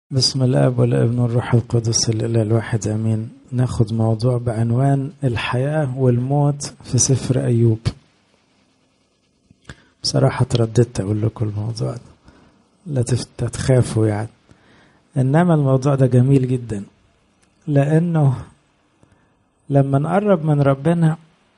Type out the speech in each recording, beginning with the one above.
بسم الاب والابن والروح القدس الاله الواحد امين ناخد موضوع بعنوان الحياه والموت في سفر ايوب بصراحه ترددت اقول لكم الموضوع ده لا تخافوا يعني انما الموضوع ده جميل جدا لانه لما نقرب من ربنا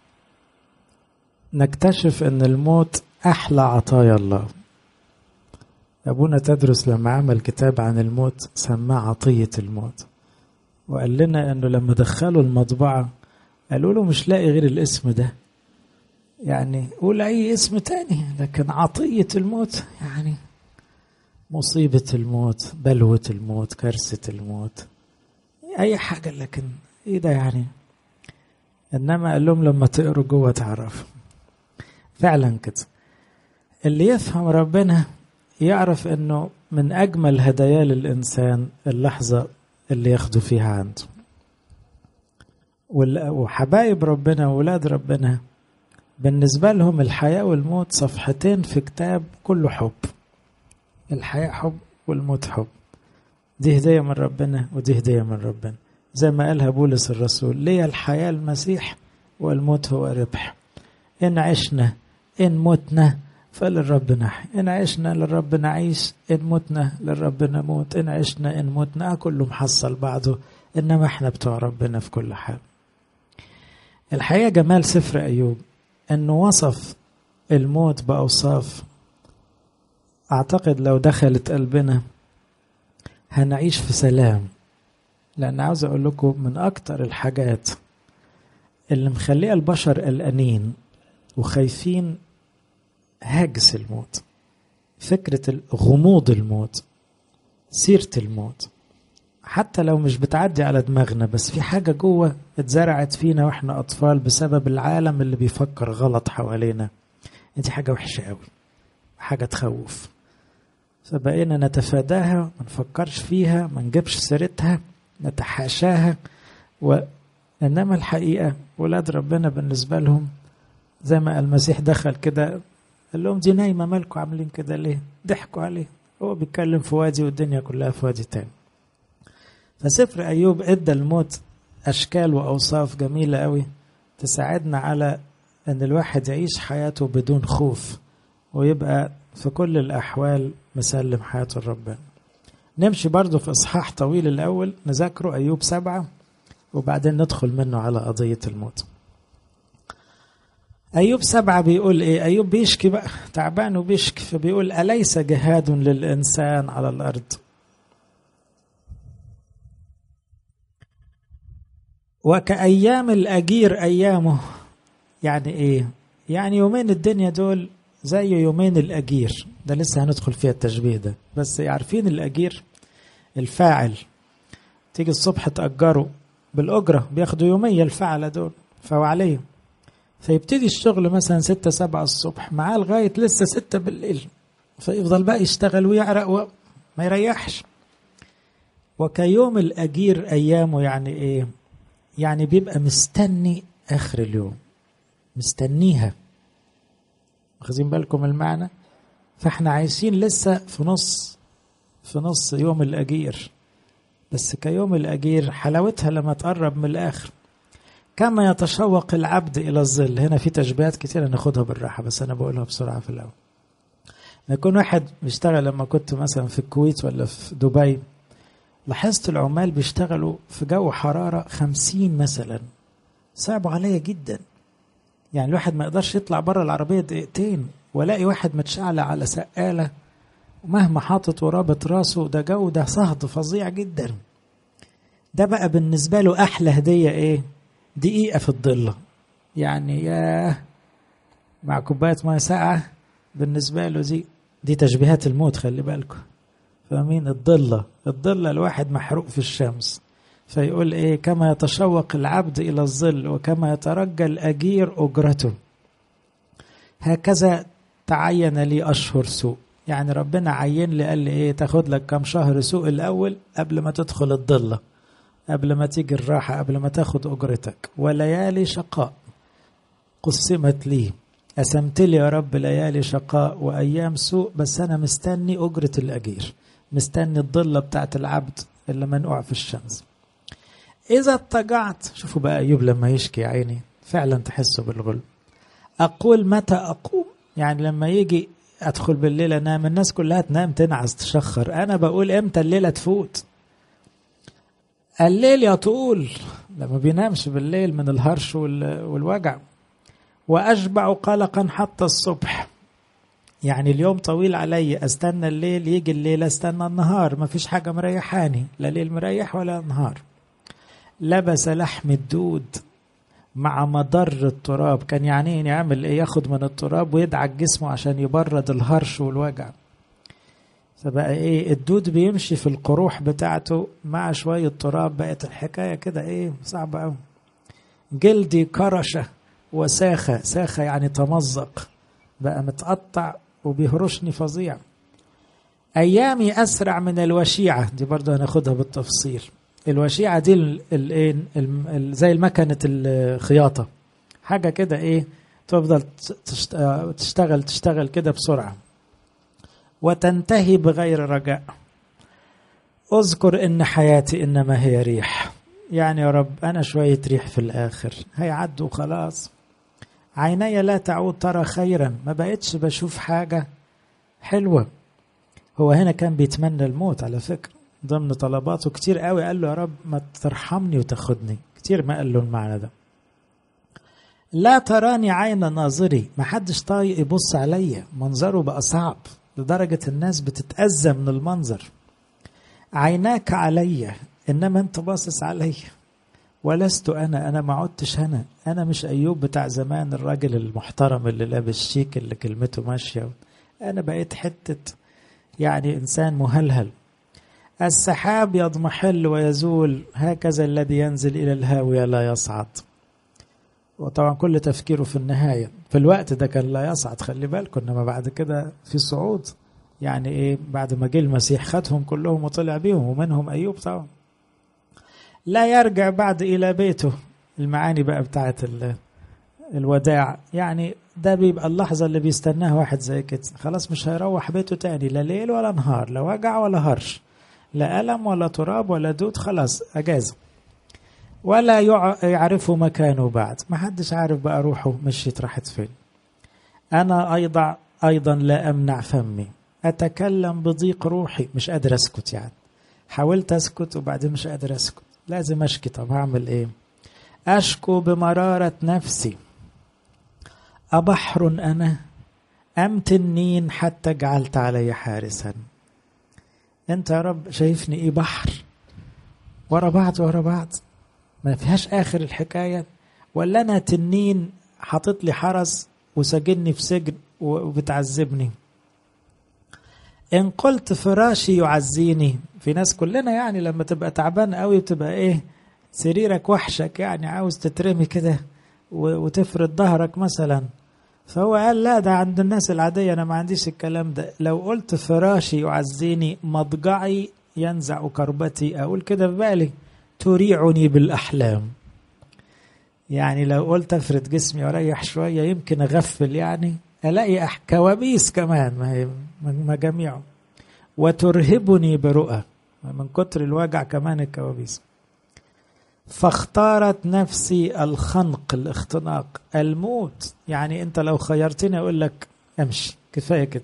نكتشف ان الموت احلى عطايا الله أبونا تدرس لما عمل كتاب عن الموت سماه عطية الموت وقال لنا أنه لما دخلوا المطبعة قالوا له مش لاقي غير الاسم ده يعني قول أي اسم تاني لكن عطية الموت يعني مصيبة الموت بلوة الموت كارثة الموت أي حاجة لكن إيه ده يعني إنما قال لهم لما تقروا جوه تعرفوا فعلا كده اللي يفهم ربنا يعرف انه من اجمل هدايا للانسان اللحظه اللي ياخده فيها عنده وحبايب ربنا وولاد ربنا بالنسبه لهم الحياه والموت صفحتين في كتاب كله حب الحياه حب والموت حب دي هديه من ربنا ودي هديه من ربنا زي ما قالها بولس الرسول ليه الحياه المسيح والموت هو ربح ان عشنا ان متنا فللرب نحي إن عشنا للرب نعيش إن متنا للرب نموت إن عشنا إن متنا كله محصل بعضه إنما إحنا بتوع ربنا في كل حال الحقيقة جمال سفر أيوب إنه وصف الموت بأوصاف أعتقد لو دخلت قلبنا هنعيش في سلام لأن عاوز أقول لكم من أكتر الحاجات اللي مخليه البشر قلقانين وخايفين هاجس الموت فكرة غموض الموت سيرة الموت حتى لو مش بتعدي على دماغنا بس في حاجة جوه اتزرعت فينا واحنا أطفال بسبب العالم اللي بيفكر غلط حوالينا دي حاجة وحشة قوي حاجة تخوف فبقينا نتفاداها ما نفكرش فيها ما نجيبش سيرتها نتحاشاها و... إنما الحقيقة ولاد ربنا بالنسبة لهم زي ما المسيح دخل كده قال لهم دي نايمه مالكم عاملين كده ليه؟ ضحكوا عليه هو بيتكلم في وادي والدنيا كلها في وادي تاني. فسفر ايوب ادى الموت اشكال واوصاف جميله قوي تساعدنا على ان الواحد يعيش حياته بدون خوف ويبقى في كل الاحوال مسلم حياته لربنا. نمشي برضه في اصحاح طويل الاول نذاكره ايوب سبعه وبعدين ندخل منه على قضيه الموت. أيوب سبعة بيقول إيه؟ أيوب بيشكي بقى تعبان وبيشكي فبيقول أليس جهاد للإنسان على الأرض؟ وكأيام الأجير أيامه يعني إيه؟ يعني يومين الدنيا دول زي يومين الأجير ده لسه هندخل فيها التشبيه ده بس عارفين الأجير الفاعل تيجي الصبح تأجره بالأجرة بياخدوا يومية الفعلة دول فهو عليه فيبتدي الشغل مثلا ستة سبعة الصبح معاه لغاية لسه ستة بالليل فيفضل بقى يشتغل ويعرق وما يريحش وكيوم الأجير أيامه يعني إيه يعني بيبقى مستني آخر اليوم مستنيها واخدين بالكم المعنى فاحنا عايشين لسه في نص في نص يوم الأجير بس كيوم الأجير حلاوتها لما تقرب من الآخر كما يتشوق العبد الى الظل هنا في تشبيهات كتيره ناخدها بالراحه بس انا بقولها بسرعه في الاول ما يكون واحد بيشتغل لما كنت مثلا في الكويت ولا في دبي لاحظت العمال بيشتغلوا في جو حرارة خمسين مثلا صعبوا عليا جدا يعني الواحد ما يقدرش يطلع بره العربية دقيقتين والاقي واحد متشعلق على سقالة ومهما حاطط ورابط راسه ده جو ده صهد فظيع جدا ده بقى بالنسبة له أحلى هدية إيه؟ دقيقة في الضلة يعني يا مع كوباية مية ساقعة بالنسبة له دي دي تشبيهات الموت خلي بالكم فاهمين الضلة الضلة الواحد محروق في الشمس فيقول ايه كما يتشوق العبد الى الظل وكما يترجى الاجير اجرته هكذا تعين لي اشهر سوء يعني ربنا عين لي قال لي ايه تاخد لك كم شهر سوء الاول قبل ما تدخل الضله قبل ما تيجي الراحة قبل ما تاخد أجرتك وليالي شقاء قسمت لي قسمت لي يا رب ليالي شقاء وأيام سوء بس أنا مستني أجرة الأجير مستني الضلة بتاعت العبد اللي منقوع في الشمس إذا اضطجعت شوفوا بقى أيوب لما يشكي عيني فعلا تحسوا بالغلب أقول متى أقوم يعني لما يجي أدخل بالليل أنام الناس كلها تنام تنعس تشخر أنا بقول إمتى الليلة تفوت الليل يطول لما بينامش بالليل من الهرش والوجع وأشبع قلقا حتى الصبح يعني اليوم طويل علي استنى الليل يجي الليل استنى النهار ما فيش حاجة مريحاني لا ليل مريح ولا نهار لبس لحم الدود مع مضر التراب كان يعني يعمل ايه ياخد من التراب ويدعك جسمه عشان يبرد الهرش والوجع فبقى ايه الدود بيمشي في القروح بتاعته مع شوية تراب بقت الحكاية كده ايه صعبة قوي جلدي كرشة وساخة ساخة يعني تمزق بقى متقطع وبيهرشني فظيع أيامي أسرع من الوشيعة دي برضه هناخدها بالتفصيل الوشيعة دي ال ال ال زي المكنة الخياطة حاجة كده إيه تفضل تشتغل تشتغل كده بسرعة وتنتهي بغير رجاء اذكر ان حياتي انما هي ريح يعني يا رب انا شويه ريح في الاخر هيعدوا خلاص عيني لا تعود ترى خيرا ما بقتش بشوف حاجه حلوه هو هنا كان بيتمنى الموت على فكره ضمن طلباته كتير قوي قال له يا رب ما ترحمني وتاخدني كتير ما قال له المعنى ده لا تراني عين ناظري ما حدش طايق يبص عليا منظره بقى صعب لدرجة الناس بتتأذى من المنظر عيناك علي إنما أنت باصص علي ولست أنا أنا ما عدتش أنا أنا مش أيوب بتاع زمان الراجل المحترم اللي لابس شيك اللي كلمته ماشية أنا بقيت حتة يعني إنسان مهلهل السحاب يضمحل ويزول هكذا الذي ينزل إلى الهاوية لا يصعد وطبعا كل تفكيره في النهاية في الوقت ده كان لا يصعد خلي بالكم انما بعد كده في صعود يعني ايه بعد ما جه المسيح خدهم كلهم وطلع بيهم ومنهم ايوب طبعا لا يرجع بعد الى بيته المعاني بقى بتاعت الوداع يعني ده بيبقى اللحظة اللي بيستناها واحد زي كده خلاص مش هيروح بيته تاني لا ليل ولا نهار لا وجع ولا هرش لا ألم ولا تراب ولا دود خلاص أجازة ولا يعرف مكانه بعد ما حدش عارف بقى روحه مشيت راحت فين أنا أيضا أيضا لا أمنع فمي أتكلم بضيق روحي مش قادر أسكت يعني حاولت أسكت وبعدين مش قادر أسكت لازم أشكي طب هعمل إيه أشكو بمرارة نفسي أبحر أنا أم تنين حتى جعلت علي حارسا أنت يا رب شايفني إيه بحر ورا بعض ورا بعض ما فيهاش آخر الحكاية ولا أنا تنين حاطط لي حرس وسجني في سجن وبتعذبني إن قلت فراشي يعزيني في ناس كلنا يعني لما تبقى تعبان قوي بتبقى إيه سريرك وحشك يعني عاوز تترمي كده وتفرد ظهرك مثلا فهو قال لا ده عند الناس العادية أنا ما عنديش الكلام ده لو قلت فراشي يعزيني مضجعي ينزع كربتي أقول كده في بالي تريعني بالأحلام يعني لو قلت أفرد جسمي وأريح شوية يمكن أغفل يعني ألاقي كوابيس كمان ما هي مجاميعه وترهبني برؤى من كتر الوجع كمان الكوابيس فاختارت نفسي الخنق الاختناق الموت يعني انت لو خيرتني اقول لك امشي كفايه كده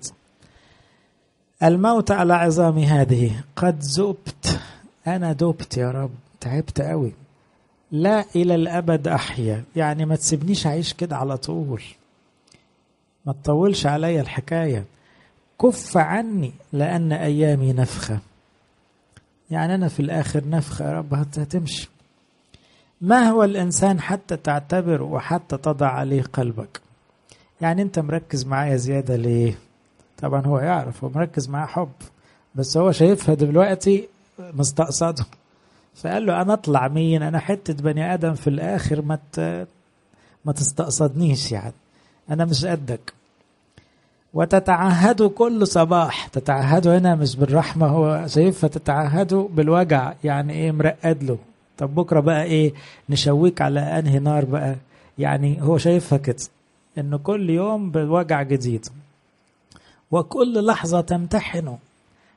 الموت على عظام هذه قد ذبت انا دبت يا رب تعبت قوي لا الى الابد احيا يعني ما تسيبنيش اعيش كده على طول ما تطولش عليا الحكايه كف عني لان ايامي نفخه يعني انا في الاخر نفخه يا رب هتمشي ما هو الإنسان حتى تعتبر وحتى تضع عليه قلبك يعني أنت مركز معايا زيادة ليه طبعا هو يعرف هو مركز معاه حب بس هو شايفها دلوقتي مستقصده فقال له أنا أطلع مين أنا حتة بني آدم في الآخر ما ما تستقصدنيش يعني أنا مش قدك وتتعهد كل صباح تتعهد هنا مش بالرحمة هو شايفها تتعهد بالوجع يعني إيه مرقد له طب بكره بقى ايه نشويك على انهي نار بقى يعني هو شايفها كده ان كل يوم بوجع جديد وكل لحظة تمتحنه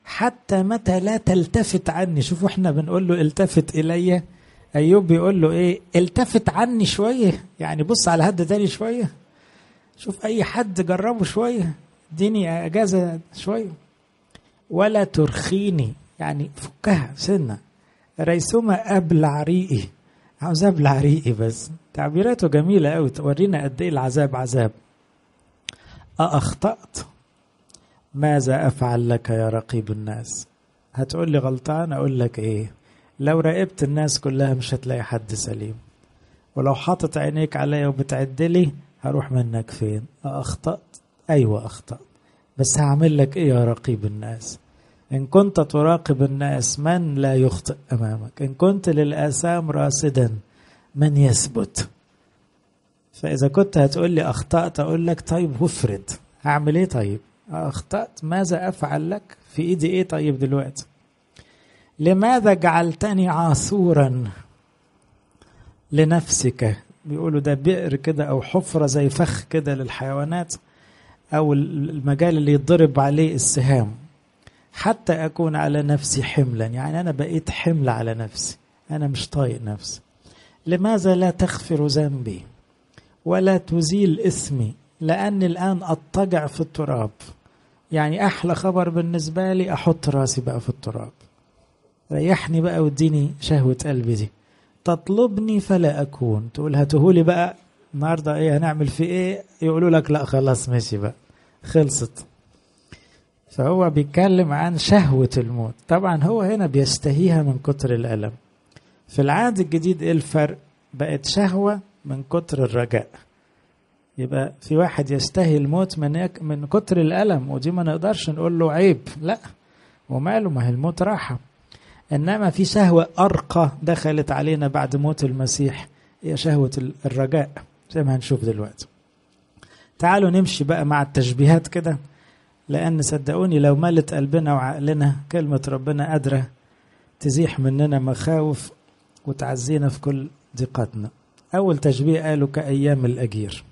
حتى متى لا تلتفت عني شوفوا احنا بنقول له التفت الي ايوب بيقول له ايه التفت عني شويه يعني بص على حد تاني شويه شوف اي حد جربه شويه اديني اجازه شويه ولا ترخيني يعني فكها سنه ريثما ابلع ريقي عاوز ابلع ريقي بس تعبيراته جميله قوي تورينا قد ايه العذاب عذاب أأخطأت ماذا أفعل لك يا رقيب الناس هتقول لي غلطان أقول لك إيه لو راقبت الناس كلها مش هتلاقي حد سليم ولو حاطط عينيك عليا وبتعد لي هروح منك فين أخطأت أيوة أخطأت بس هعمل لك إيه يا رقيب الناس إن كنت تراقب الناس من لا يخطئ أمامك إن كنت للآثام راصدا من يثبت فإذا كنت هتقول لي أخطأت أقول لك طيب وافرض هعمل إيه طيب أخطأت ماذا أفعل لك في إيدي إيه طيب دلوقتي لماذا جعلتني عاثورا لنفسك بيقولوا ده بئر كده أو حفرة زي فخ كده للحيوانات أو المجال اللي يتضرب عليه السهام حتى أكون على نفسي حملا يعني أنا بقيت حمل على نفسي أنا مش طايق نفسي لماذا لا تغفر ذنبي ولا تزيل اسمي لأني الآن أضطجع في التراب يعني أحلى خبر بالنسبة لي أحط راسي بقى في التراب ريحني بقى واديني شهوة قلبي دي تطلبني فلا أكون تقول هاتهولي بقى النهاردة إيه هنعمل في إيه يقولوا لك لا خلاص ماشي بقى خلصت فهو بيتكلم عن شهوة الموت طبعا هو هنا بيستهيها من كتر الألم في العهد الجديد إيه الفرق بقت شهوة من كتر الرجاء يبقى في واحد يستهي الموت من من كتر الألم ودي ما نقدرش نقول له عيب لا وماله ما هي الموت راحة إنما في شهوة أرقى دخلت علينا بعد موت المسيح هي شهوة الرجاء زي ما هنشوف دلوقتي تعالوا نمشي بقى مع التشبيهات كده لأن صدقوني لو ملت قلبنا وعقلنا كلمة ربنا قادرة تزيح مننا مخاوف وتعزينا في كل ضيقاتنا أول تشبيه قالوا كأيام الأجير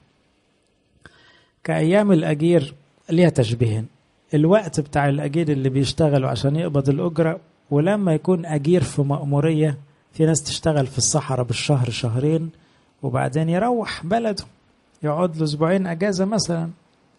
كأيام الأجير ليها تشبيهين الوقت بتاع الأجير اللي بيشتغلوا عشان يقبض الأجرة ولما يكون أجير في مأمورية في ناس تشتغل في الصحراء بالشهر شهرين وبعدين يروح بلده يقعد له أسبوعين أجازة مثلا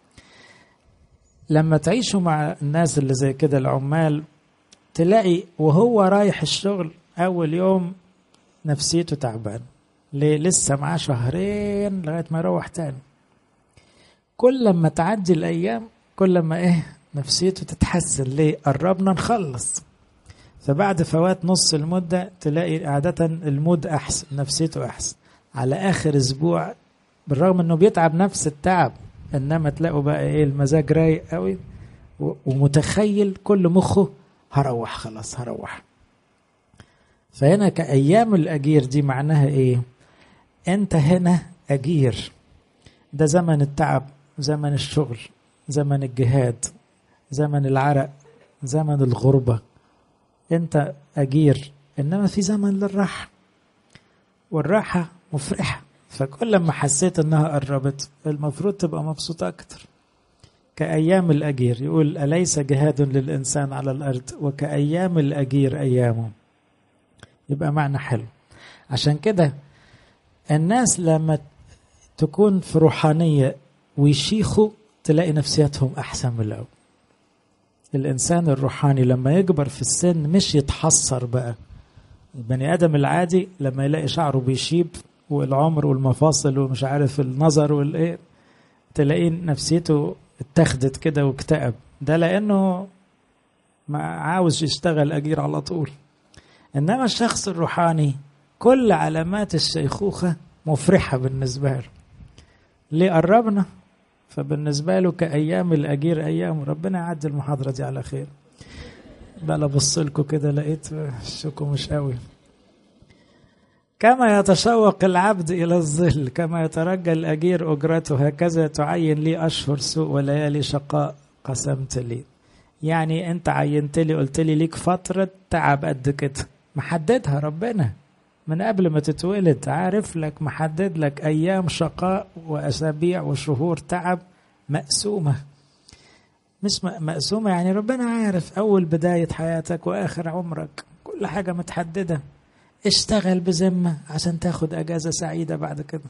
لما تعيشوا مع الناس اللي زي كده العمال تلاقي وهو رايح الشغل أول يوم نفسيته تعبان ليه لسه معاه شهرين لغاية ما يروح تاني كل لما تعدي الأيام كل لما إيه نفسيته تتحسن ليه قربنا نخلص فبعد فوات نص المدة تلاقي عادة المود أحسن نفسيته أحسن على آخر أسبوع بالرغم إنه بيتعب نفس التعب إنما تلاقوا بقى إيه المزاج رايق قوي ومتخيل كل مخه هروح خلاص هروح فهنا كأيام الأجير دي معناها إيه أنت هنا أجير ده زمن التعب زمن الشغل زمن الجهاد زمن العرق زمن الغربة أنت أجير إنما في زمن للراحة والراحة مفرحة فكل ما حسيت إنها قربت المفروض تبقى مبسوط أكتر كأيام الأجير يقول أليس جهاد للإنسان على الأرض وكأيام الأجير أيامه يبقى معنى حلو عشان كده الناس لما تكون في روحانية ويشيخوا تلاقي نفسياتهم أحسن من الأول الإنسان الروحاني لما يكبر في السن مش يتحسر بقى البني آدم العادي لما يلاقي شعره بيشيب والعمر والمفاصل ومش عارف النظر والإيه تلاقيه نفسيته اتخذت كده واكتئب ده لأنه ما عاوز يشتغل أجير على طول إنما الشخص الروحاني كل علامات الشيخوخة مفرحة بالنسبة له ليه قربنا فبالنسبة له كأيام الأجير أيام ربنا يعدي المحاضرة دي على خير بقى بص لكم كده لقيت شكو مش قوي كما يتشوق العبد إلى الظل كما يترجى الأجير أجرته هكذا تعين لي أشهر سوء وليالي شقاء قسمت لي يعني أنت عينت لي قلت لي ليك فترة تعب قد كده محددها ربنا من قبل ما تتولد عارف لك محدد لك أيام شقاء وأسابيع وشهور تعب مقسومة مش مقسومة يعني ربنا عارف أول بداية حياتك وآخر عمرك كل حاجة متحددة اشتغل بذمة عشان تاخد أجازة سعيدة بعد كده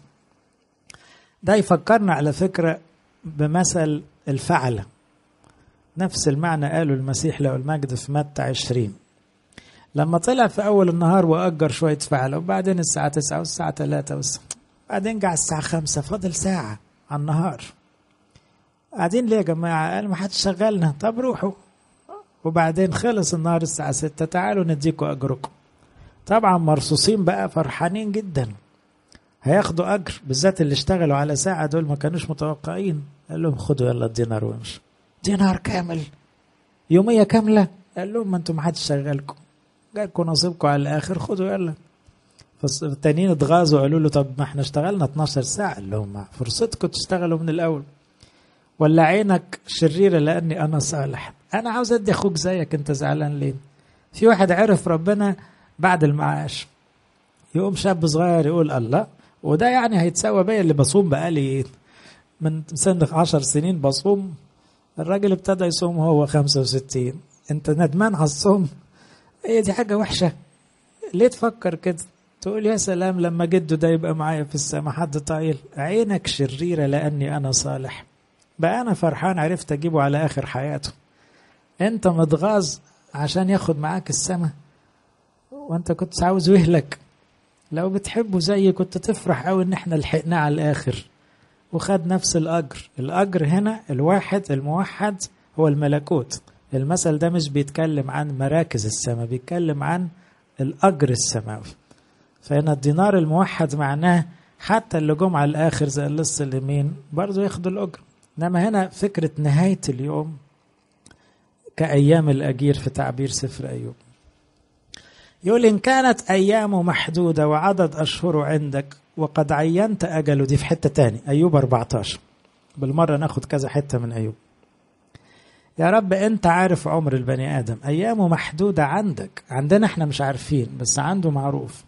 ده يفكرنا على فكرة بمثل الفعلة نفس المعنى قاله المسيح له المجد في متى عشرين لما طلع في أول النهار وأجر شوية فعلة وبعدين الساعة تسعة والساعة ثلاثة والساعة بعدين جه الساعة خمسة فاضل ساعة على النهار قاعدين ليه يا جماعة قال ما حدش شغلنا طب روحوا وبعدين خلص النهار الساعة ستة تعالوا نديكوا أجركم طبعا مرصوصين بقى فرحانين جدا هياخدوا أجر بالذات اللي اشتغلوا على ساعة دول ما كانوش متوقعين قال لهم خدوا يلا الدينار وامشوا دينار كامل يومية كاملة قال لهم ما انتم ما حدش شغلكم جالكم نصيبكم على الآخر خدوا يلا فالتانيين اتغاظوا قالوا له طب ما احنا اشتغلنا 12 ساعة قال لهم فرصتكم تشتغلوا من الأول ولا عينك شريرة لأني أنا صالح أنا عاوز أدي أخوك زيك أنت زعلان ليه في واحد عرف ربنا بعد المعاش يقوم شاب صغير يقول الله وده يعني هيتساوى بيا اللي بصوم بقالي من سن عشر سنين بصوم الراجل ابتدى يصوم وهو خمسة وستين انت ندمان على الصوم هي دي حاجة وحشة ليه تفكر كده تقول يا سلام لما جده ده يبقى معايا في السماء حد طايل عينك شريرة لأني أنا صالح بقى أنا فرحان عرفت أجيبه على آخر حياته أنت متغاظ عشان ياخد معاك السماء وأنت كنت عاوز يهلك لو بتحبه زي كنت تفرح قوي ان احنا لحقناه على الاخر وخد نفس الاجر الاجر هنا الواحد الموحد هو الملكوت المثل ده مش بيتكلم عن مراكز السماء بيتكلم عن الاجر السماوي فهنا الدينار الموحد معناه حتى اللي جم على الاخر زي اللص اليمين برضه ياخدوا الاجر انما هنا فكره نهايه اليوم كايام الاجير في تعبير سفر ايوب يقول إن كانت أيامه محدودة وعدد أشهره عندك وقد عينت أجله دي في حتة تاني أيوب 14 بالمرة ناخد كذا حتة من أيوب يا رب أنت عارف عمر البني آدم أيامه محدودة عندك عندنا احنا مش عارفين بس عنده معروف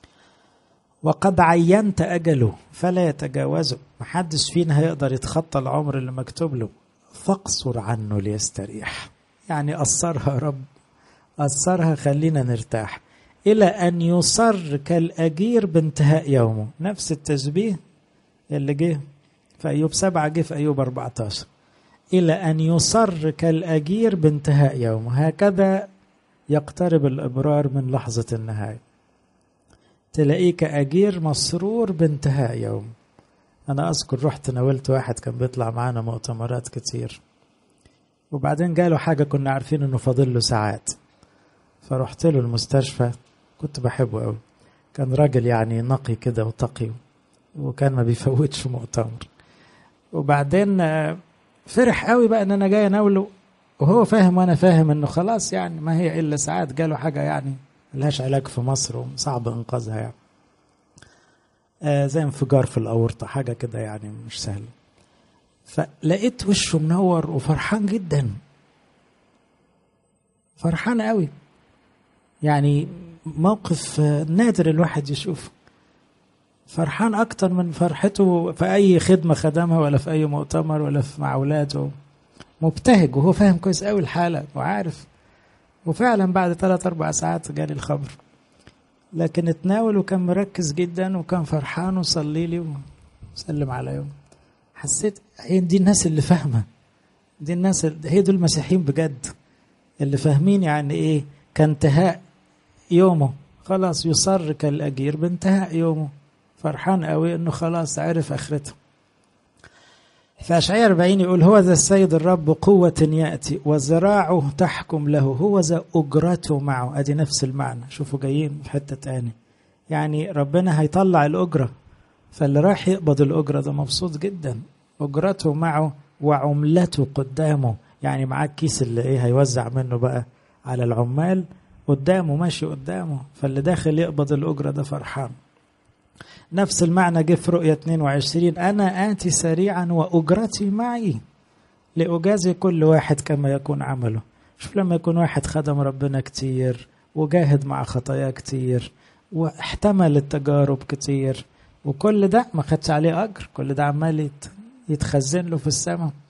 وقد عينت أجله فلا يتجاوزه محدش فينا هيقدر يتخطى العمر اللي مكتوب له فاقصر عنه ليستريح يعني قصرها يا رب أثرها خلينا نرتاح إلى أن يصر كالأجير بانتهاء يومه نفس التشبيه اللي جه في أيوب سبعة جه في أيوب 14 إلى أن يصر كالأجير بانتهاء يومه هكذا يقترب الإبرار من لحظة النهاية تلاقيه كأجير مسرور بانتهاء يوم أنا أذكر رحت ناولت واحد كان بيطلع معانا مؤتمرات كتير وبعدين جاله حاجة كنا عارفين إنه فاضل له ساعات فرحت له المستشفى كنت بحبه قوي كان راجل يعني نقي كده وتقي وكان ما بيفوتش مؤتمر وبعدين فرح قوي بقى ان انا جاي اناوله وهو فاهم وانا فاهم انه خلاص يعني ما هي الا ساعات جاله حاجه يعني ملهاش علاج في مصر وصعب انقاذها يعني آه زي انفجار في الاورطه حاجه كده يعني مش سهله فلقيت وشه منور وفرحان جدا فرحان قوي يعني موقف نادر الواحد يشوفه فرحان أكتر من فرحته في أي خدمة خدمها ولا في أي مؤتمر ولا في مع أولاده مبتهج وهو فاهم كويس قوي الحالة وعارف وفعلا بعد ثلاث أربع ساعات جالي الخبر لكن اتناول وكان مركز جدا وكان فرحان وصلي لي وسلم على حسيت هي دي الناس اللي فاهمة دي الناس هي دول المسيحيين بجد اللي فاهمين يعني ايه كانتهاء يومه خلاص يصر كالأجير بانتهاء يومه فرحان قوي انه خلاص عرف اخرته في أشعياء 40 يقول هو ذا السيد الرب قوة يأتي وذراعه تحكم له هو ذا أجرته معه أدي نفس المعنى شوفوا جايين في حتة تاني يعني ربنا هيطلع الأجرة فاللي راح يقبض الأجرة ده مبسوط جدا أجرته معه وعملته قدامه يعني معاه الكيس اللي ايه هيوزع منه بقى على العمال قدامه ماشي قدامه فاللي داخل يقبض الأجرة ده فرحان نفس المعنى جه في رؤية 22 أنا آتي سريعا وأجرتي معي لأجازي كل واحد كما يكون عمله شوف لما يكون واحد خدم ربنا كتير وجاهد مع خطاياه كتير واحتمل التجارب كتير وكل ده ما خدش عليه أجر كل ده عمال يتخزن له في السماء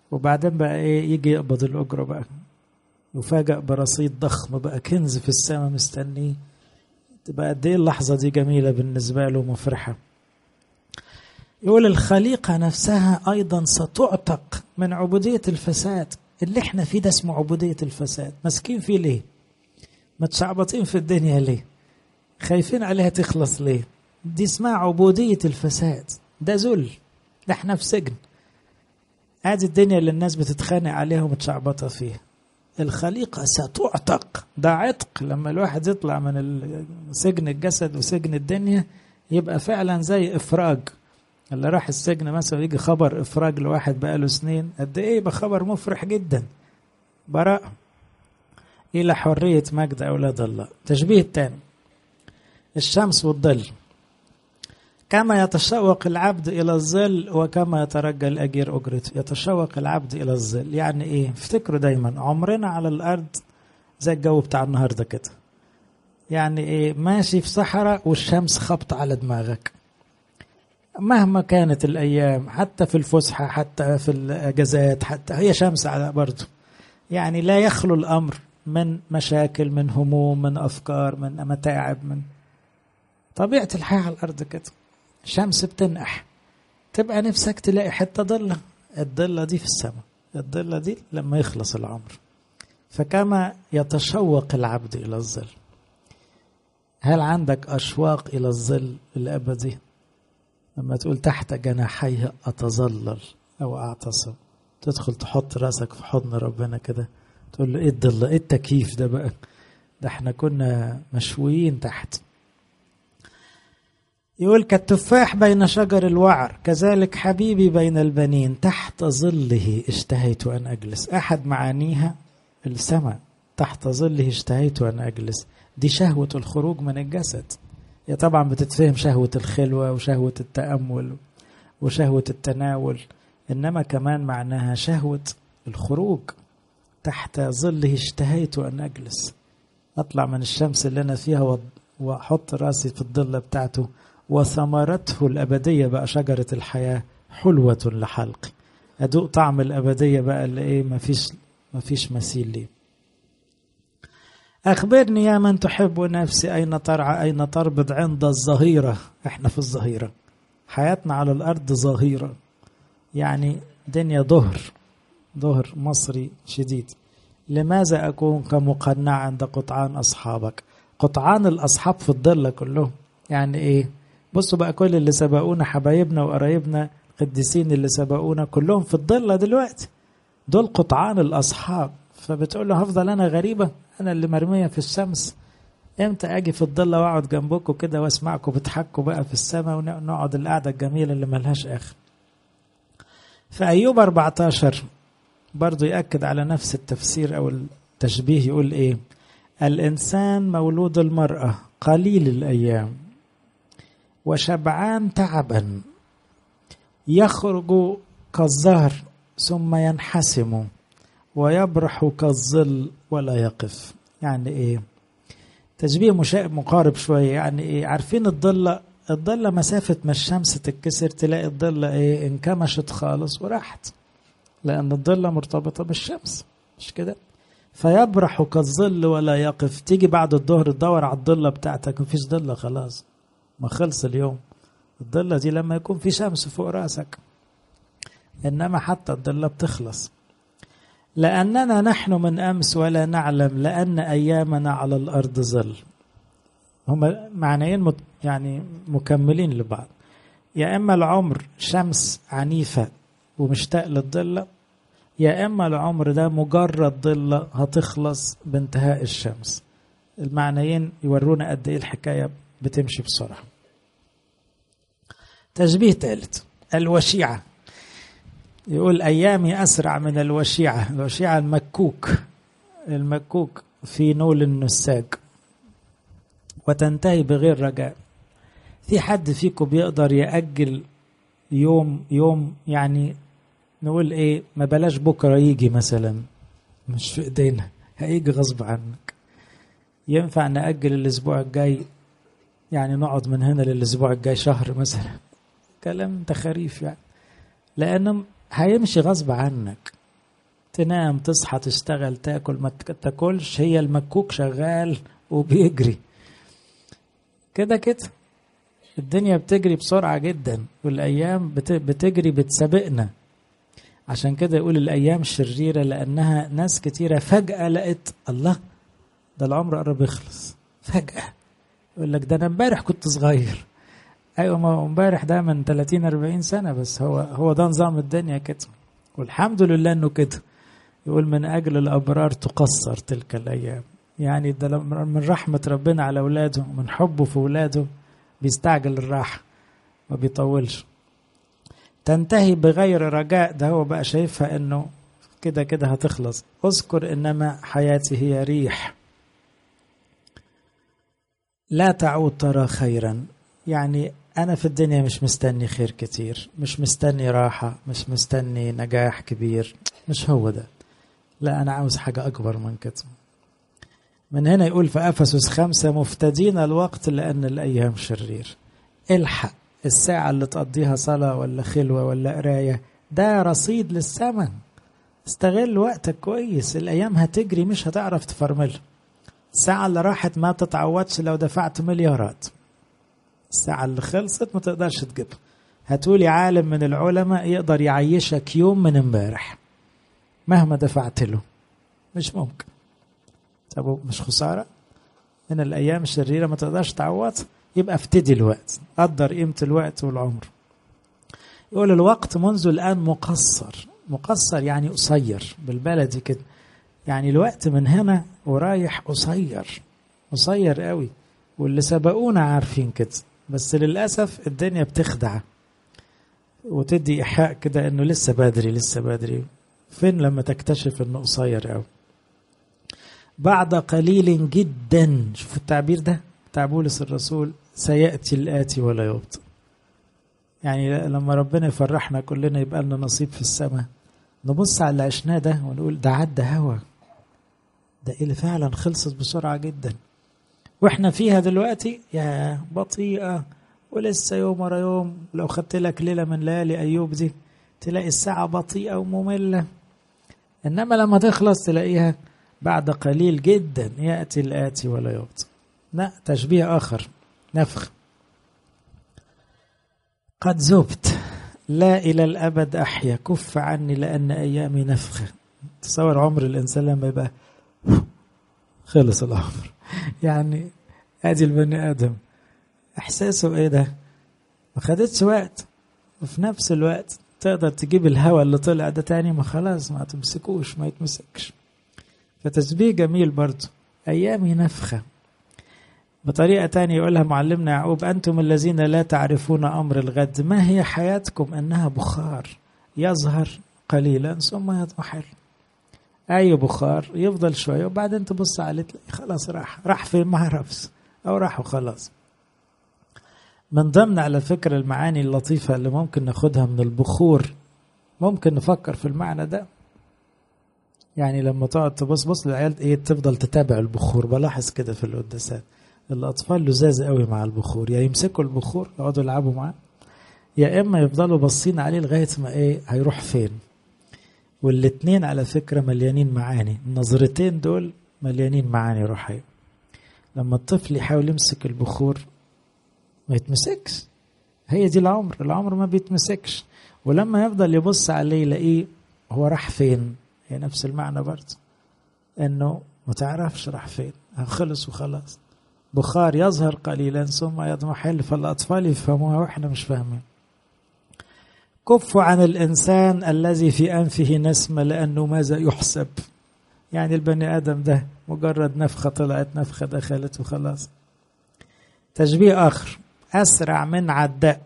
وبعدين بقى ايه يجي يقبض الاجره بقى يفاجأ برصيد ضخم بقى كنز في السماء مستنيه تبقى قد ايه اللحظه دي جميله بالنسبه له مفرحه يقول الخليقه نفسها ايضا ستعتق من عبوديه الفساد اللي احنا فيه ده اسمه عبوديه الفساد ماسكين فيه ليه متشعبطين في الدنيا ليه خايفين عليها تخلص ليه دي اسمها عبوديه الفساد ده ذل ده احنا في سجن ادي الدنيا اللي الناس بتتخانق عليها ومتشعبطه فيها الخليقة ستعتق ده عتق لما الواحد يطلع من سجن الجسد وسجن الدنيا يبقى فعلا زي إفراج اللي راح السجن مثلا يجي خبر إفراج لواحد بقاله سنين قد إيه يبقى خبر مفرح جدا براء إلى حرية مجد أولاد الله تشبيه الثاني الشمس والظل كما يتشوق العبد إلى الظل وكما يترجى الأجير أجرته يتشوق العبد إلى الظل يعني إيه افتكروا دايما عمرنا على الأرض زي الجو بتاع النهاردة كده يعني إيه ماشي في صحراء والشمس خبط على دماغك مهما كانت الأيام حتى في الفسحة حتى في الأجازات حتى هي شمس على برضه يعني لا يخلو الأمر من مشاكل من هموم من أفكار من متاعب من طبيعة الحياة على الأرض كده شمس بتنقح تبقى نفسك تلاقي حتة ضلة الضلة دي في السماء الضلة دي لما يخلص العمر فكما يتشوق العبد إلى الظل هل عندك أشواق إلى الظل الأبدي لما تقول تحت جناحيه أتظلل أو أعتصم تدخل تحط راسك في حضن ربنا كده تقول له إيه الضلة إيه التكييف ده بقى ده احنا كنا مشويين تحت يقول كالتفاح بين شجر الوعر كذلك حبيبي بين البنين تحت ظله اشتهيت أن أجلس أحد معانيها السماء تحت ظله اشتهيت أن أجلس دي شهوة الخروج من الجسد هي طبعا بتتفهم شهوة الخلوة وشهوة التأمل وشهوة التناول إنما كمان معناها شهوة الخروج تحت ظله اشتهيت أن أجلس أطلع من الشمس اللي أنا فيها وأحط راسي في الظلة بتاعته وثمرته الأبدية بقى شجرة الحياة حلوة لحلقي أدوق طعم الأبدية بقى اللي إيه مفيش مفيش مثيل ليه أخبرني يا من تحب نفسي أين ترعى أين تربض عند الظهيرة إحنا في الظهيرة حياتنا على الأرض ظهيرة يعني دنيا ظهر ظهر مصري شديد لماذا أكون كمقنع عند قطعان أصحابك قطعان الأصحاب في الضلة كلهم يعني إيه بصوا بقى كل اللي سبقونا حبايبنا وقرايبنا القديسين اللي سبقونا كلهم في الضلة دلوقتي دول قطعان الأصحاب فبتقول له هفضل أنا غريبة أنا اللي مرمية في الشمس امتى اجي في الضلة واقعد جنبكم كده واسمعكم بتحكوا بقى في السماء ونقعد القعدة الجميلة اللي ملهاش آخر في أيوب 14 برضه يأكد على نفس التفسير أو التشبيه يقول إيه الإنسان مولود المرأة قليل الأيام وشبعان تعبا يخرج كالزهر ثم ينحسم ويبرح كالظل ولا يقف يعني ايه تشبيه مشابه مقارب شويه يعني ايه عارفين الضله الضله مسافه ما الشمس تتكسر تلاقي الضله ايه انكمشت خالص وراحت لان الضله مرتبطه بالشمس مش كده فيبرح كالظل ولا يقف تيجي بعد الظهر تدور على الضله بتاعتك مفيش ضله خلاص ما خلص اليوم الضله دي لما يكون في شمس فوق راسك انما حتى الضله بتخلص لأننا نحن من أمس ولا نعلم لأن أيامنا على الأرض ظل هما معنيين يعني مكملين لبعض يا إما العمر شمس عنيفة ومشتاق للضلة يا إما العمر ده مجرد ضلة هتخلص بانتهاء الشمس المعنيين يورونا قد إيه الحكاية بتمشي بسرعة تشبيه ثالث الوشيعة يقول أيامي أسرع من الوشيعة الوشيعة المكوك المكوك في نول النساج وتنتهي بغير رجاء في حد فيكم بيقدر يأجل يوم يوم يعني نقول ايه ما بلاش بكرة يجي مثلا مش في ايدينا هيجي غصب عنك ينفع نأجل الأسبوع الجاي يعني نقعد من هنا للأسبوع الجاي شهر مثلا كلام تخاريف يعني لأنه هيمشي غصب عنك تنام تصحى تشتغل تاكل ما تاكلش هي المكوك شغال وبيجري كده كده الدنيا بتجري بسرعة جدا والأيام بتجري بتسابقنا عشان كده يقول الأيام شريرة لأنها ناس كتيرة فجأة لقت الله ده العمر قرب يخلص فجأة يقول لك ده أنا امبارح كنت صغير أيوة ما امبارح ده من 30 40 سنة بس هو هو ده نظام الدنيا كده والحمد لله إنه كده يقول من أجل الأبرار تقصر تلك الأيام يعني ده من رحمة ربنا على أولاده من حبه في أولاده بيستعجل الراحة ما بيطولش تنتهي بغير رجاء ده هو بقى شايفها انه كده كده هتخلص اذكر انما حياتي هي ريح لا تعود ترى خيرا يعني انا في الدنيا مش مستني خير كتير مش مستني راحة مش مستني نجاح كبير مش هو ده لا انا عاوز حاجة اكبر من كده من هنا يقول في افسس خمسة مفتدين الوقت لان الايام شرير الحق الساعة اللي تقضيها صلاة ولا خلوة ولا قراية ده رصيد للثمن استغل وقتك كويس الأيام هتجري مش هتعرف تفرملها الساعة اللي راحت ما تتعوضش لو دفعت مليارات الساعة اللي خلصت ما تقدرش تجيبها هتقولي عالم من العلماء يقدر يعيشك يوم من امبارح مهما دفعت له مش ممكن طب مش خسارة من الأيام الشريرة ما تقدرش تعوضها يبقى افتدي الوقت قدر قيمة الوقت والعمر يقول الوقت منذ الآن مقصر مقصر يعني قصير بالبلدي كده يعني الوقت من هنا ورايح قصير قصير قوي واللي سبقونا عارفين كده بس للأسف الدنيا بتخدع وتدي إيحاء كده إنه لسه بدري لسه بدري فين لما تكتشف إنه قصير قوي بعد قليل جدا شوف التعبير ده بتاع بولس الرسول سيأتي الآتي ولا يبطئ يعني لما ربنا يفرحنا كلنا يبقى لنا نصيب في السماء نبص على اللي عشناه ده ونقول ده عدى هوا ده اللي فعلا خلصت بسرعة جدا واحنا فيها دلوقتي يا بطيئة ولسه يوم ورا يوم لو خدت لك ليلة من ليالي أيوب دي تلاقي الساعة بطيئة ومملة إنما لما تخلص تلاقيها بعد قليل جدا يأتي الآتي ولا يبطئ لا تشبيه آخر نفخ قد ذبت لا إلى الأبد أحيا كف عني لأن أيامي نفخة تصور عمر الإنسان لما يبقى خلص العمر يعني أدي البني آدم إحساسه إيه ده ما خدتش وقت وفي نفس الوقت تقدر تجيب الهواء اللي طلع ده تاني ما خلاص ما تمسكوش ما يتمسكش فتشبيه جميل برضه أيامي نفخة بطريقة تانية يقولها معلمنا يعقوب أنتم الذين لا تعرفون أمر الغد ما هي حياتكم أنها بخار يظهر قليلا ثم يضمحل أي بخار يفضل شوية وبعدين تبص عليه تلاقي خلاص راح راح فين ما عرفش أو راح وخلاص من ضمن على فكرة المعاني اللطيفة اللي ممكن ناخدها من البخور ممكن نفكر في المعنى ده يعني لما تقعد تبص بص العيال ايه تفضل تتابع البخور بلاحظ كده في القداسات الاطفال لزاز قوي مع البخور يا يمسكوا البخور يقعدوا يلعبوا معاه يا اما يفضلوا باصين عليه لغايه ما ايه هيروح فين والاتنين على فكره مليانين معاني النظرتين دول مليانين معاني روحيه لما الطفل يحاول يمسك البخور ما يتمسكش هي دي العمر العمر ما بيتمسكش ولما يفضل يبص عليه يلاقيه هو راح فين هي نفس المعنى برضه انه ما تعرفش راح فين خلص وخلاص بخار يظهر قليلا ثم يضمحل فالاطفال يفهموها واحنا مش فاهمين كف عن الانسان الذي في انفه نسمه لانه ماذا يحسب يعني البني ادم ده مجرد نفخه طلعت نفخه دخلت وخلاص تشبيه اخر اسرع من عداء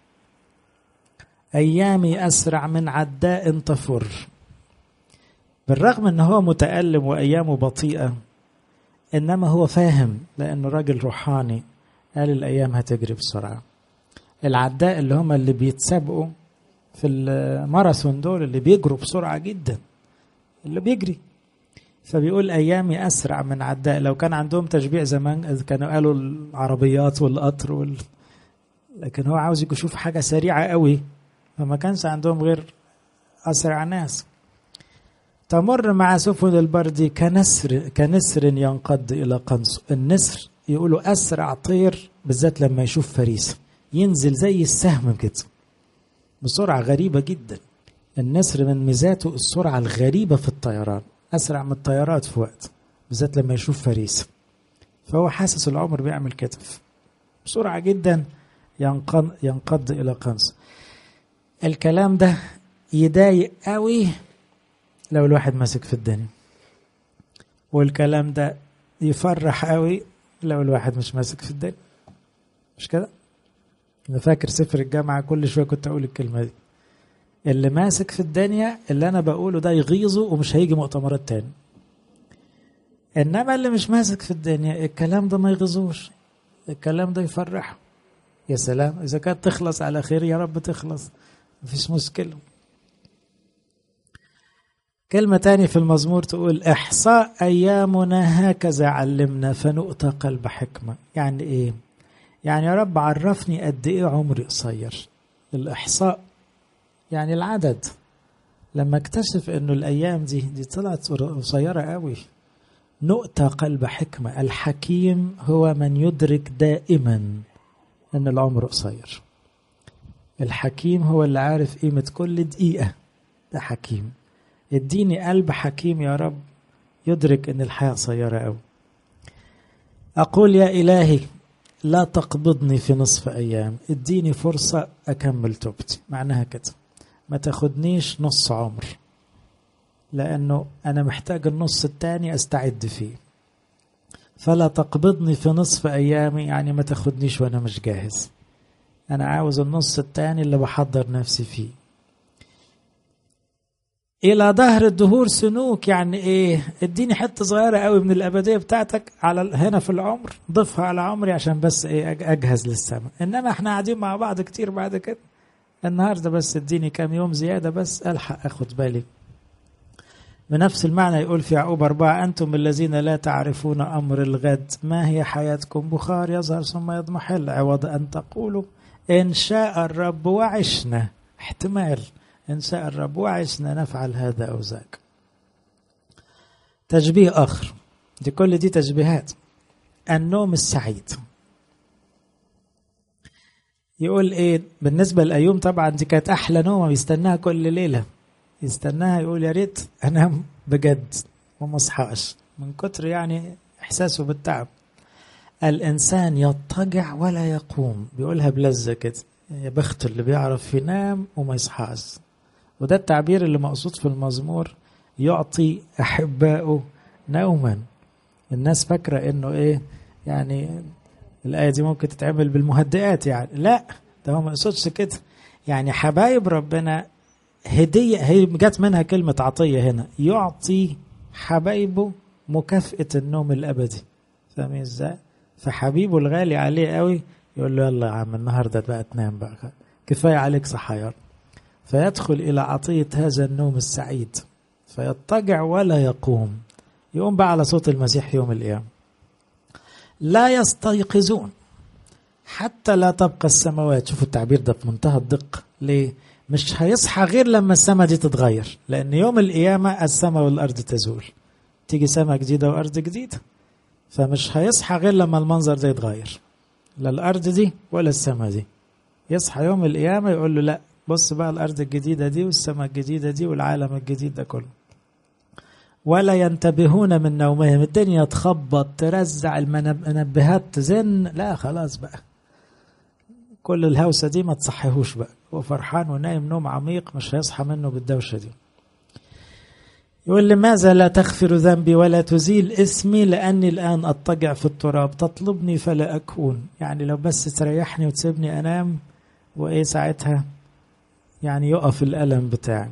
ايامي اسرع من عداء تفر بالرغم ان هو متألم وايامه بطيئة انما هو فاهم لانه راجل روحاني قال الايام هتجري بسرعة العداء اللي هم اللي بيتسابقوا في الماراثون دول اللي بيجروا بسرعة جدا اللي بيجري فبيقول ايامي اسرع من عداء لو كان عندهم تشبيه زمان كانوا قالوا العربيات والقطر وال... لكن هو عاوز يشوف حاجة سريعة قوي فما كانش عندهم غير اسرع ناس تمر مع سفن البرد كنسر كنسر ينقض إلى قنص النسر يقولوا أسرع طير بالذات لما يشوف فريسة ينزل زي السهم كده بسرعة غريبة جدا النسر من ميزاته السرعة الغريبة في الطيران أسرع من الطيارات في وقت بالذات لما يشوف فريسة فهو حاسس العمر بيعمل كده بسرعة جدا ينقض, ينقض إلى قنص الكلام ده يضايق قوي لو الواحد ماسك في الدنيا والكلام ده يفرح قوي لو الواحد مش ماسك في الدنيا مش كده انا فاكر سفر الجامعة كل شوية كنت اقول الكلمة دي اللي ماسك في الدنيا اللي انا بقوله ده يغيظه ومش هيجي مؤتمرات تاني انما اللي مش ماسك في الدنيا الكلام ده ما يغيظوش الكلام ده يفرحه يا سلام اذا كانت تخلص على خير يا رب تخلص مفيش مشكله كلمة تاني في المزمور تقول إحصاء أيامنا هكذا علمنا فنؤتى قلب حكمة يعني إيه؟ يعني يا رب عرفني قد إيه عمري قصير الإحصاء يعني العدد لما اكتشف إنه الأيام دي دي طلعت قصيرة قوي نؤتى قلب حكمة الحكيم هو من يدرك دائما إن العمر قصير الحكيم هو اللي عارف قيمة كل دقيقة ده حكيم اديني قلب حكيم يا رب يدرك ان الحياة قصيرة أوي أقول يا إلهي لا تقبضني في نصف أيام اديني فرصة أكمل توبتي معناها كده ما تاخدنيش نص عمر لأنه أنا محتاج النص التاني أستعد فيه فلا تقبضني في نصف أيامي يعني ما تاخدنيش وأنا مش جاهز أنا عاوز النص التاني اللي بحضر نفسي فيه الى ظهر الدهور سنوك يعني ايه اديني حته صغيره قوي من الابديه بتاعتك على هنا في العمر ضيفها على عمري عشان بس ايه اجهز للسماء انما احنا قاعدين مع بعض كتير بعد كده النهارده بس اديني كام يوم زياده بس الحق اخد بالي بنفس المعنى يقول في يعقوب أربعة أنتم الذين لا تعرفون أمر الغد ما هي حياتكم بخار يظهر ثم يضمحل عوض أن تقولوا إن شاء الرب وعشنا احتمال إن شاء الرب وعشنا نفعل هذا أو ذاك تشبيه آخر دي كل دي تشبيهات النوم السعيد يقول ايه بالنسبه لايوم طبعا دي كانت احلى نومه بيستناها كل ليله يستناها يقول يا ريت انام بجد وما اصحاش من كتر يعني احساسه بالتعب الانسان يضطجع ولا يقوم بيقولها بلذه كده يا بخت اللي بيعرف ينام وما يصحاش وده التعبير اللي مقصود في المزمور يعطي احبائه نوما الناس فاكره انه ايه يعني الايه دي ممكن تتعمل بالمهدئات يعني لا ده هو ما يقصدش كده يعني حبايب ربنا هديه هي جت منها كلمه عطيه هنا يعطي حبايبه مكافاه النوم الابدي فاهمين ازاي فحبيبه الغالي عليه قوي يقول له يلا يا عم النهارده بقى تنام بقى كفايه عليك صحيان فيدخل الى عطيه هذا النوم السعيد فيضطجع ولا يقوم يقوم بقى على صوت المسيح يوم القيامه لا يستيقظون حتى لا تبقى السماوات شوفوا التعبير ده في منتهى الدقة ليه مش هيصحى غير لما السماء دي تتغير لأن يوم القيامة السماء والأرض تزول تيجي سماء جديدة وأرض جديدة فمش هيصحى غير لما المنظر ده يتغير لا الأرض دي ولا السماء دي يصحى يوم القيامة يقول له لا بص بقى الأرض الجديدة دي والسماء الجديدة دي والعالم الجديد ده كله ولا ينتبهون من نومهم الدنيا تخبط ترزع المنبهات تزن لا خلاص بقى كل الهوسة دي ما تصحيهوش بقى هو فرحان ونايم نوم عميق مش هيصحى منه بالدوشة دي يقول لماذا لا تغفر ذنبي ولا تزيل اسمي لأني الآن أضطجع في التراب تطلبني فلا أكون يعني لو بس تريحني وتسيبني أنام وإيه ساعتها يعني يقف الألم بتاعي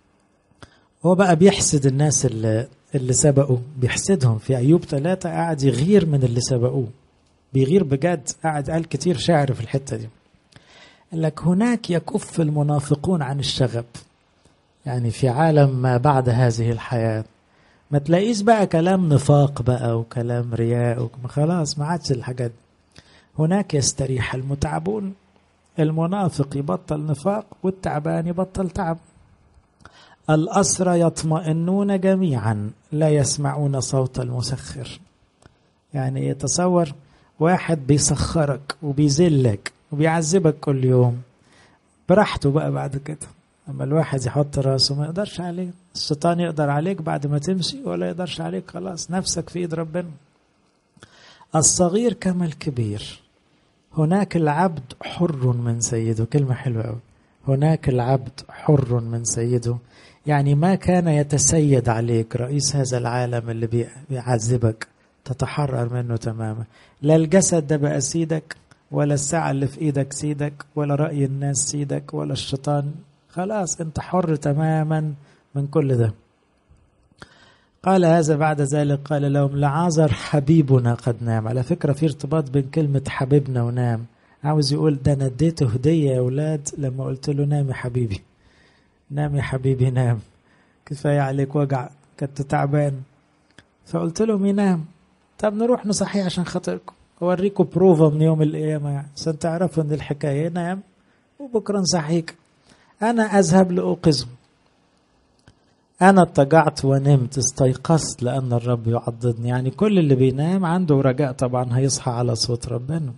هو بقى بيحسد الناس اللي, اللي سبقوا بيحسدهم في أيوب ثلاثة قاعد يغير من اللي سبقوه بيغير بجد قاعد قال كتير شعر في الحتة دي قال لك هناك يكف المنافقون عن الشغب يعني في عالم ما بعد هذه الحياة ما تلاقيش بقى كلام نفاق بقى وكلام رياء خلاص ما عادش الحاجات هناك يستريح المتعبون المنافق يبطل نفاق والتعبان يبطل تعب الأسرى يطمئنون جميعا لا يسمعون صوت المسخر يعني يتصور واحد بيسخرك وبيذلك وبيعذبك كل يوم براحته بقى بعد كده اما الواحد يحط راسه ما يقدرش عليه الشيطان يقدر عليك بعد ما تمشي ولا يقدرش عليك خلاص نفسك في ايد ربنا الصغير كما الكبير هناك العبد حر من سيده كلمة حلوة أوي هناك العبد حر من سيده يعني ما كان يتسيد عليك رئيس هذا العالم اللي بيعذبك تتحرر منه تماما لا الجسد ده بقى سيدك ولا الساعة اللي في ايدك سيدك ولا رأي الناس سيدك ولا الشيطان خلاص انت حر تماما من كل ده قال هذا بعد ذلك قال لهم لعازر حبيبنا قد نام على فكرة في ارتباط بين كلمة حبيبنا ونام عاوز يقول ده انا اديته هدية يا اولاد لما قلت له نام يا حبيبي نام يا حبيبي نام كفاية عليك وجع كنت تعبان فقلت لهم ينام طب نروح نصحيه عشان خاطركم اوريكم بروفا من يوم القيامة يعني عشان تعرفوا ان الحكاية نام وبكرة نصحيك انا اذهب لاوقظه أنا اضطجعت ونمت استيقظت لأن الرب يعضدني يعني كل اللي بينام عنده رجاء طبعا هيصحى على صوت ربنا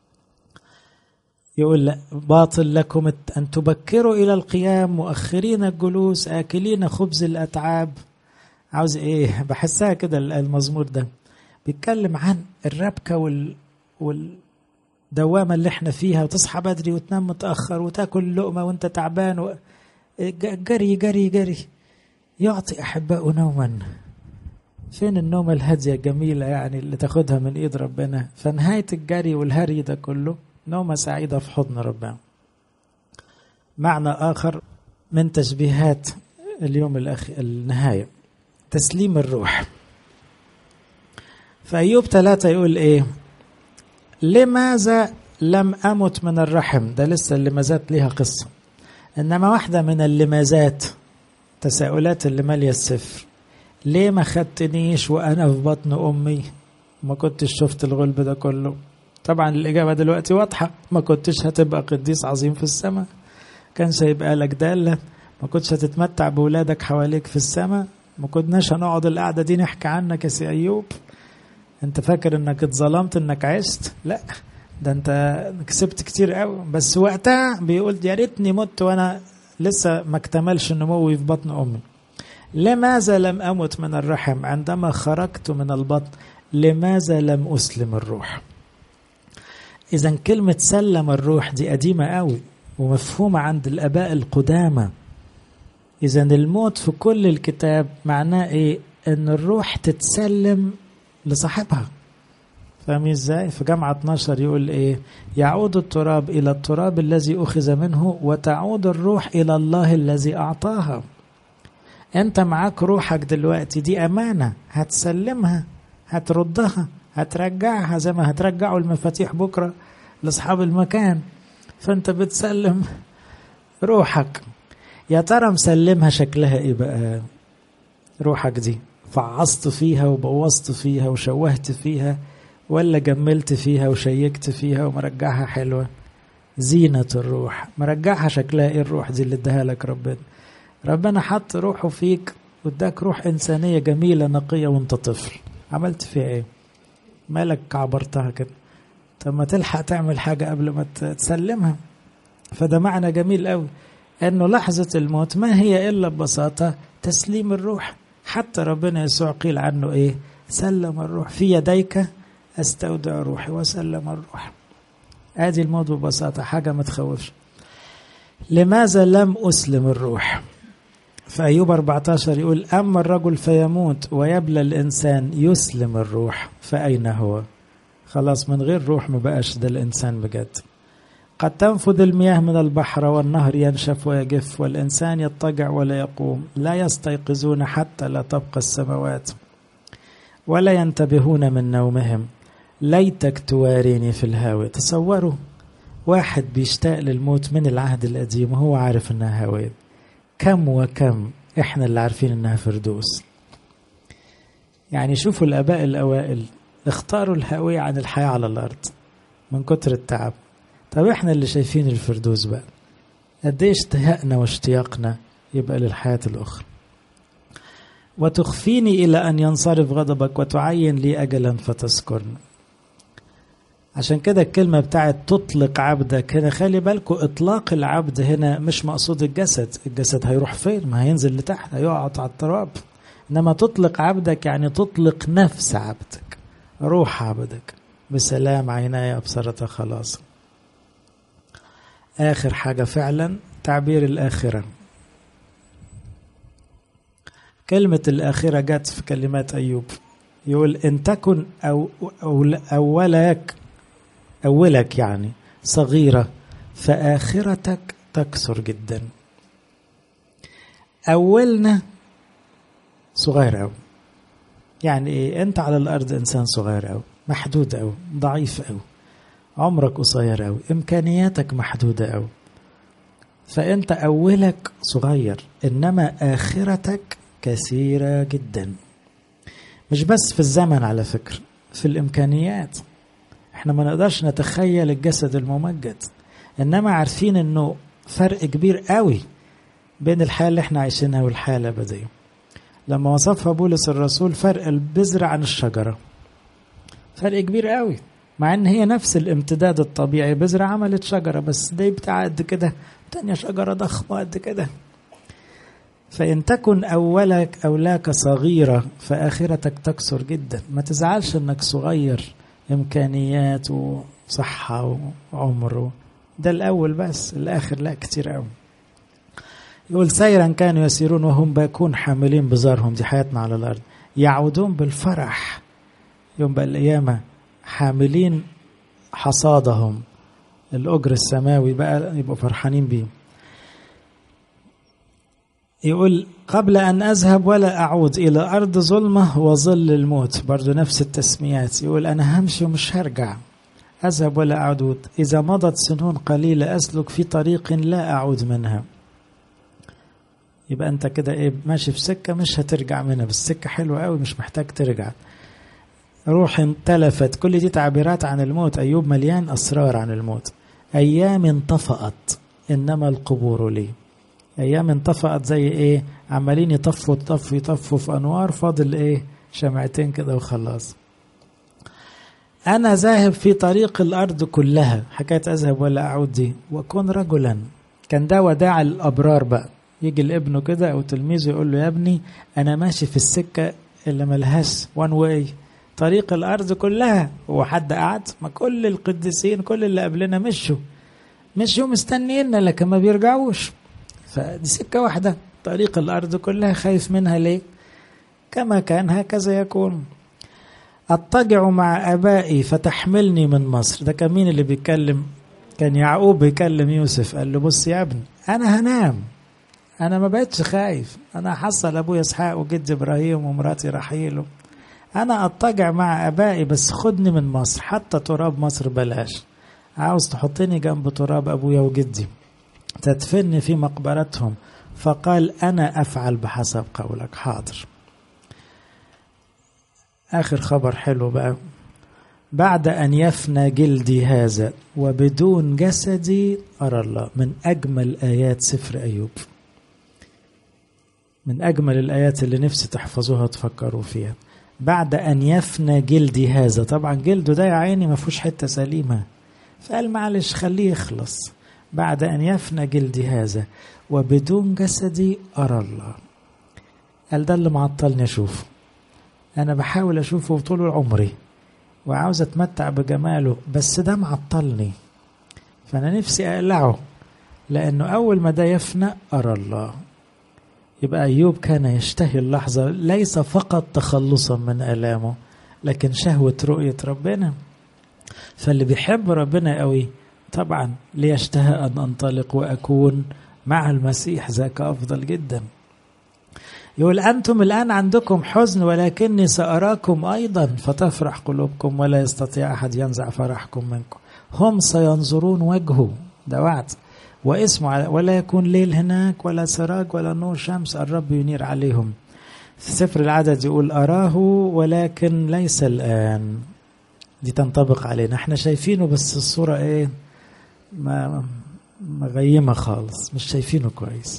يقول لا باطل لكم أن تبكروا إلى القيام مؤخرين الجلوس آكلين خبز الأتعاب عاوز إيه بحسها كده المزمور ده بيتكلم عن الربكة وال والدوامة اللي احنا فيها وتصحى بدري وتنام متأخر وتاكل لقمة وانت تعبان و... جري جري جري يعطي أحباء نوما فين النوم الهادية الجميلة يعني اللي تاخدها من إيد ربنا فنهاية الجري والهري ده كله نومة سعيدة في حضن ربنا معنى آخر من تشبيهات اليوم الأخ... النهاية تسليم الروح فأيوب ثلاثة يقول إيه لماذا لم أمت من الرحم ده لسه اللمازات ليها قصة إنما واحدة من اللمازات تساؤلات اللي مالية السفر ليه ما خدتنيش وأنا في بطن أمي ما كنتش شفت الغلب ده كله طبعا الإجابة دلوقتي واضحة ما كنتش هتبقى قديس عظيم في السماء كانش هيبقى لك دالة ما كنتش هتتمتع بولادك حواليك في السماء ما كناش هنقعد القعدة دي نحكي عنك يا سي أيوب انت فاكر انك اتظلمت انك عشت لا ده انت كسبت كتير قوي بس وقتها بيقول يا ريتني مت وانا لسه ما اكتملش نموي في بطن امي لماذا لم امت من الرحم عندما خرجت من البطن لماذا لم اسلم الروح اذا كلمه سلم الروح دي قديمه قوي ومفهومه عند الاباء القدامى اذا الموت في كل الكتاب معناه ايه ان الروح تتسلم لصاحبها فاهمين ازاي في جامعة 12 يقول ايه يعود التراب الى التراب الذي اخذ منه وتعود الروح الى الله الذي اعطاها انت معاك روحك دلوقتي دي امانة هتسلمها هتردها هترجعها زي ما هترجعوا المفاتيح بكرة لاصحاب المكان فانت بتسلم روحك يا ترى مسلمها شكلها ايه بقى روحك دي فعصت فيها وبوظت فيها وشوهت فيها ولا جملت فيها وشيكت فيها ومرجعها حلوة زينة الروح مرجعها شكلها ايه الروح دي اللي اداها لك ربنا ربنا حط روحه فيك واداك روح إنسانية جميلة نقية وانت طفل عملت فيها ايه مالك كعبرتها كده طب ما تلحق تعمل حاجة قبل ما تسلمها فده معنى جميل قوي انه لحظة الموت ما هي الا ببساطة تسليم الروح حتى ربنا يسوع قيل عنه ايه سلم الروح في يديك استودع روحي وسلم الروح ادي الموت ببساطة حاجة ما تخوفش لماذا لم أسلم الروح في أيوب 14 يقول أما الرجل فيموت ويبلى الإنسان يسلم الروح فأين هو خلاص من غير روح ما بقاش ده الإنسان بجد قد تنفذ المياه من البحر والنهر ينشف ويجف والإنسان يضطجع ولا يقوم لا يستيقظون حتى لا تبقى السماوات ولا ينتبهون من نومهم ليتك تواريني في الهاوية تصوروا واحد بيشتاق للموت من العهد القديم وهو عارف انها هاوية كم وكم احنا اللي عارفين انها فردوس يعني شوفوا الاباء الاوائل اختاروا الهاوية عن الحياة على الارض من كتر التعب طب احنا اللي شايفين الفردوس بقى قد ايه اشتهائنا واشتياقنا يبقى للحياة الأخرى وتخفيني إلى أن ينصرف غضبك وتعين لي أجلا فتذكرني عشان كده الكلمة بتاعت تطلق عبدك هنا خلي بالكم إطلاق العبد هنا مش مقصود الجسد الجسد هيروح فين ما هينزل لتحت هيقعد على التراب إنما تطلق عبدك يعني تطلق نفس عبدك روح عبدك بسلام عيناي أبصرت خلاص آخر حاجة فعلا تعبير الآخرة كلمة الآخرة جت في كلمات أيوب يقول إن تكن أو أو أولك أولك يعني صغيرة فآخرتك تكثر جدا أولنا صغير أوي يعني إيه أنت على الأرض إنسان صغير أوي محدود أوي ضعيف أوي عمرك قصير أوي إمكانياتك محدودة أوي فأنت أولك صغير إنما آخرتك كثيرة جدا مش بس في الزمن على فكرة في الإمكانيات احنا ما نقدرش نتخيل الجسد الممجد انما عارفين انه فرق كبير قوي بين الحياة اللي احنا عايشينها والحياة الأبدية لما وصفها بولس الرسول فرق البذرة عن الشجرة فرق كبير قوي مع ان هي نفس الامتداد الطبيعي بذرة عملت شجرة بس دي بتاع قد كده تانية شجرة ضخمة قد كده فإن تكن أولك أولاك صغيرة فآخرتك تكثر جدا ما تزعلش إنك صغير إمكانيات وصحة وعمر ده الأول بس الآخر لا كتير قوي يقول سيرا كانوا يسيرون وهم باكون حاملين بزارهم دي حياتنا على الأرض يعودون بالفرح يوم بقى القيامة حاملين حصادهم الأجر السماوي بقى يبقوا فرحانين بيه يقول قبل أن أذهب ولا أعود إلى أرض ظلمة وظل الموت برضو نفس التسميات يقول أنا همشي ومش هرجع أذهب ولا أعود إذا مضت سنون قليلة أسلك في طريق لا أعود منها يبقى أنت كده إيه ماشي في سكة مش هترجع منها بس السكة حلوة قوي مش محتاج ترجع روح انتلفت كل دي تعبيرات عن الموت أيوب مليان أسرار عن الموت أيام انطفأت إنما القبور لي ايام انطفأت زي ايه عمالين يطفوا يطفوا يطفوا في انوار فاضل ايه شمعتين كده وخلاص انا ذاهب في طريق الارض كلها حكايه اذهب ولا اعود دي وكن رجلا كان ده وداع الابرار بقى يجي لابنه كده او تلميذه يقول له يا ابني انا ماشي في السكه اللي ملهاش وان واي طريق الارض كلها هو حد قعد ما كل القديسين كل اللي قبلنا مشوا مشوا مستنينا لكن ما بيرجعوش فدي سكة واحدة طريق الأرض كلها خايف منها ليه كما كان هكذا يكون أضطجع مع أبائي فتحملني من مصر ده كان مين اللي بيتكلم كان يعقوب بيكلم يوسف قال له بص يا ابني أنا هنام أنا ما بقتش خايف أنا حصل أبويا إسحاق وجد إبراهيم ومراتي رحيل أنا أضطجع مع أبائي بس خدني من مصر حتى تراب مصر بلاش عاوز تحطني جنب تراب أبويا وجدي تدفني في مقبرتهم فقال أنا أفعل بحسب قولك حاضر آخر خبر حلو بقى بعد أن يفنى جلدي هذا وبدون جسدي أرى الله من أجمل آيات سفر أيوب من أجمل الآيات اللي نفسي تحفظوها وتفكروا فيها بعد أن يفنى جلدي هذا طبعا جلده ده يا عيني ما فيهوش حتة سليمة فقال معلش خليه يخلص بعد أن يفنى جلدي هذا وبدون جسدي أرى الله قال ده اللي معطلني أشوفه أنا بحاول أشوفه طول عمري وعاوز أتمتع بجماله بس ده معطلني فأنا نفسي أقلعه لأنه أول ما ده يفنى أرى الله يبقى أيوب كان يشتهي اللحظة ليس فقط تخلصا من آلامه لكن شهوة رؤية ربنا فاللي بيحب ربنا قوي طبعا ليشتهى أن أنطلق وأكون مع المسيح ذاك أفضل جدا يقول أنتم الآن عندكم حزن ولكني سأراكم أيضا فتفرح قلوبكم ولا يستطيع أحد ينزع فرحكم منكم هم سينظرون وجهه ده وعد واسمه ولا يكون ليل هناك ولا سراج ولا نور شمس الرب ينير عليهم في سفر العدد يقول أراه ولكن ليس الآن دي تنطبق علينا احنا شايفينه بس الصورة ايه ما مغيمة خالص مش شايفينه كويس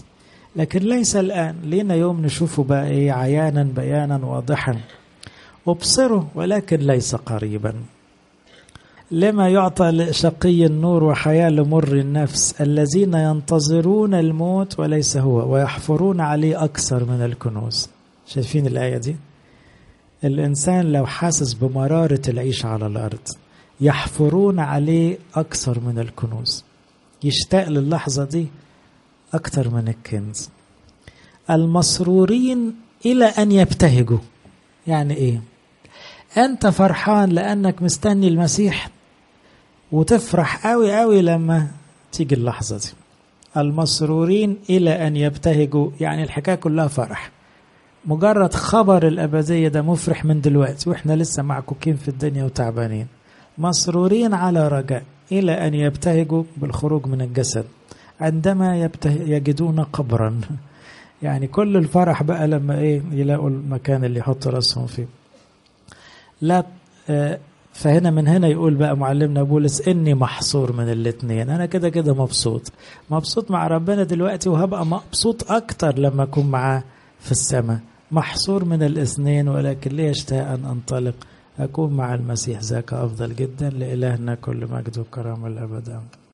لكن ليس الآن لينا يوم نشوفه بقى إيه عيانا بيانا واضحا أبصره ولكن ليس قريبا لما يعطى لشقي النور وحياة لمر النفس الذين ينتظرون الموت وليس هو ويحفرون عليه أكثر من الكنوز شايفين الآية دي الإنسان لو حاسس بمرارة العيش على الأرض يحفرون عليه أكثر من الكنوز يشتاق للحظة دي أكثر من الكنز المسرورين إلى أن يبتهجوا يعني إيه أنت فرحان لأنك مستني المسيح وتفرح قوي قوي لما تيجي اللحظة دي المسرورين إلى أن يبتهجوا يعني الحكاية كلها فرح مجرد خبر الأبدية ده مفرح من دلوقتي وإحنا لسه معكوكين في الدنيا وتعبانين مسرورين على رجاء إلى أن يبتهجوا بالخروج من الجسد عندما يبته يجدون قبرا يعني كل الفرح بقى لما ايه يلاقوا المكان اللي يحط راسهم فيه لا فهنا من هنا يقول بقى معلمنا بولس اني محصور من الاثنين انا كده كده مبسوط مبسوط مع ربنا دلوقتي وهبقى مبسوط اكتر لما اكون معاه في السماء محصور من الاثنين ولكن لي اشتاق ان انطلق اكون مع المسيح ذاك افضل جدا لالهنا كل مجد وكرامه الابد